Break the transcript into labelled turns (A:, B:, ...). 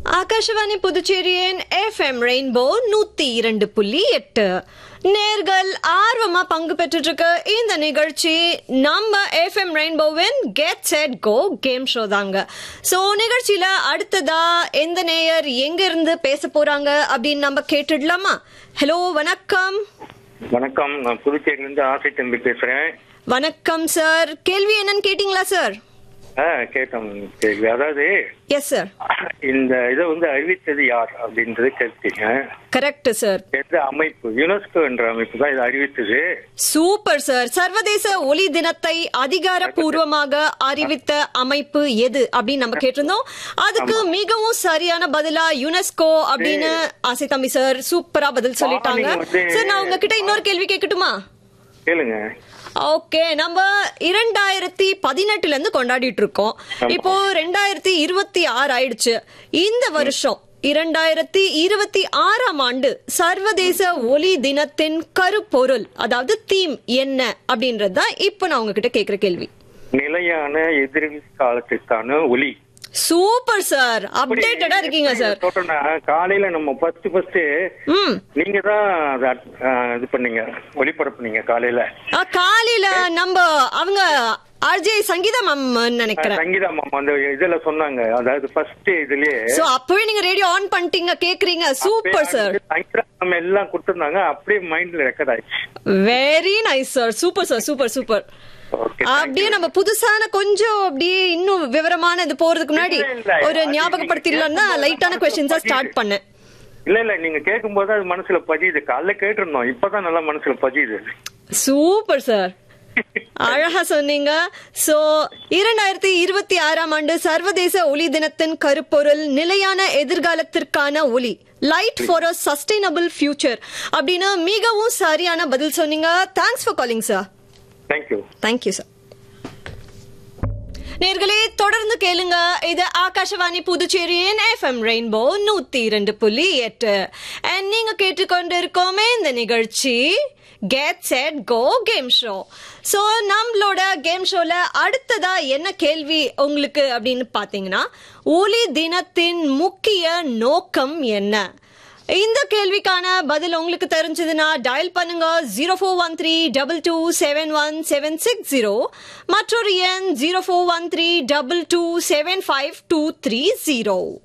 A: ஆகாஷவாணி புதுச்சேரியின் FM rainbow நூத்தி இரண்டு புள்ளி எட்டு நேர்கள் ஆர்வமா பங்கு பெற்றுட்டு இருக்க இந்த நிகழ்ச்சி நம்ம எஃப்எம் ரெயின்போவின் get set go game show தாங்க ஸோ நிகழ்ச்சியில அடுத்ததா எந்த நேயர் எங்க இருந்து பேச போறாங்க அப்படின்னு நம்ம கேட்டுடலாமா ஹலோ வணக்கம்
B: வணக்கம் நான் புதுச்சேரியிலிருந்து ஆசை தம்பி பேசுறேன்
A: வணக்கம் சார் கேள்வி என்னன்னு கேட்டிங்களா சார்
B: ஆ கேட்டோம் கேள்வி அதாவது
A: எஸ் சார்
B: இந்த இதை வந்து அறிவித்தது யார் அப்படின்றது கேட்டீங்க
A: கரெக்ட் சார்
B: எந்த அமைப்பு யுனெஸ்கோ என்ற அமைப்பு தான் இதை அறிவித்தது
A: சூப்பர் சார் சர்வதேச ஒலி தினத்தை அதிகாரப்பூர்வமாக அறிவித்த அமைப்பு எது அப்படின்னு நம்ம கேட்டிருந்தோம் அதுக்கு மிகவும் சரியான பதிலா யுனெஸ்கோ அப்படின்னு ஆசை தம்பி சார் சூப்பரா பதில் சொல்லிட்டாங்க
B: நீங்க வந்து-
A: சார் நான் உங்ககிட்ட இன்னொரு கேள்வி கேட்கட்டுமா
B: கேளுங்க
A: ஓகே நம்ம இரண்டாயிரத்தி பதினெட்டுல இருந்து கொண்டாடிட்டு இருக்கோம் இப்போ ரெண்டாயிரத்தி இருபத்தி ஆறு ஆயிடுச்சு இந்த வருஷம் இரண்டாயிரத்தி இருபத்தி ஆறாம் ஆண்டு சர்வதேச ஒலி தினத்தின் கருப்பொருள் அதாவது தீம் என்ன அப்படின்றது தான் இப்போ நான் உங்ககிட்ட கேக்குற கேள்வி
B: நிலையான எதிர்காலத்திற்கான ஒலி
A: சூப்பர் சார் அப்டேட்டடா இருக்கீங்க சார்
B: சொல்றேன்னா காலையில நம்ம ஃபர்ஸ்ட் ஃபர்ஸ்ட்
A: ம்
B: நீங்க தான் அதை ஆ, இது பண்ணீங்க ஒளிபரப்புனீங்க காலையில
A: ஆ, காலையில நம்ம அவங்க ஆர்ஜே சங்கீதா மேம் நினைக்கிறேன்
B: சங்கீதா மாமா அந்த இதுல சொன்னாங்க அதாவது ஃபர்ஸ்ட் இதுலயே
A: சோ அப்பவே நீங்க ரேடியோ ஆன் பண்ணிட்டீங்க கேக்குறீங்க சூப்பர் சார்
B: சங்கீதா நம்ம எல்லாம் கொடுத்திருந்தாங்க அப்படியே மைண்ட்ல ரெக்கார்ட் ஆயிடுச்சு
A: very nice sir super sir super super
B: okay
A: அப்படியே நம்ம புதுசான கொஞ்சம் அப்படியே இன்னும் விவரமான இது போறதுக்கு முன்னாடி
B: இல்ல, இல்ல.
A: ஒரு
B: அது
A: ஞாபகப்படுத்திடலாம் தான்
B: நீங்க
A: லைட்டான கொஸ்டின்ஸா ஸ்டார்ட் பண்ணேன்
B: இல்ல இல்ல நீங்க கேட்கும் போது அது மனசுல பதியுது காலைல கேட்டிருந்தோம் இப்பதான் நல்லா மனசுல பதியுது
A: சூப்பர் சார் அழகா சொன்னீங்க சோ இரண்டாயிரத்தி இருபத்தி ஆறாம் ஆண்டு சர்வதேச ஒலி தினத்தின் கருப்பொருள் நிலையான எதிர்காலத்திற்கான ஒலி light for a sustainable future அப்படின்னு மிகவும் சரியான பதில் சொன்னீங்க thanks for calling sir
B: thank you
A: thank you sir நேர்களே தொடர்ந்து கேளுங்க இது ஆகாஷவாணி புதுச்சேரியின் எஃப்எம் ரெயின்போ நூத்தி இரண்டு புள்ளி எட்டு And நீங்க கேட்டுக்கொண்டு இருக்கோமே இந்த நிகழ்ச்சி get set go game show so நம்மளோட கேம் ஷோல அடுத்ததா என்ன கேள்வி உங்களுக்கு அப்படின்னு பாத்தீங்கன்னா ஒலி தினத்தின் முக்கிய நோக்கம் என்ன இந்த கேள்விக்கான பதில் உங்களுக்கு தெரிஞ்சதுன்னா டயல் பண்ணுங்க zero four one three double two seven one seven six zero மற்றொரு எண் zero four one three double two seven five two three zero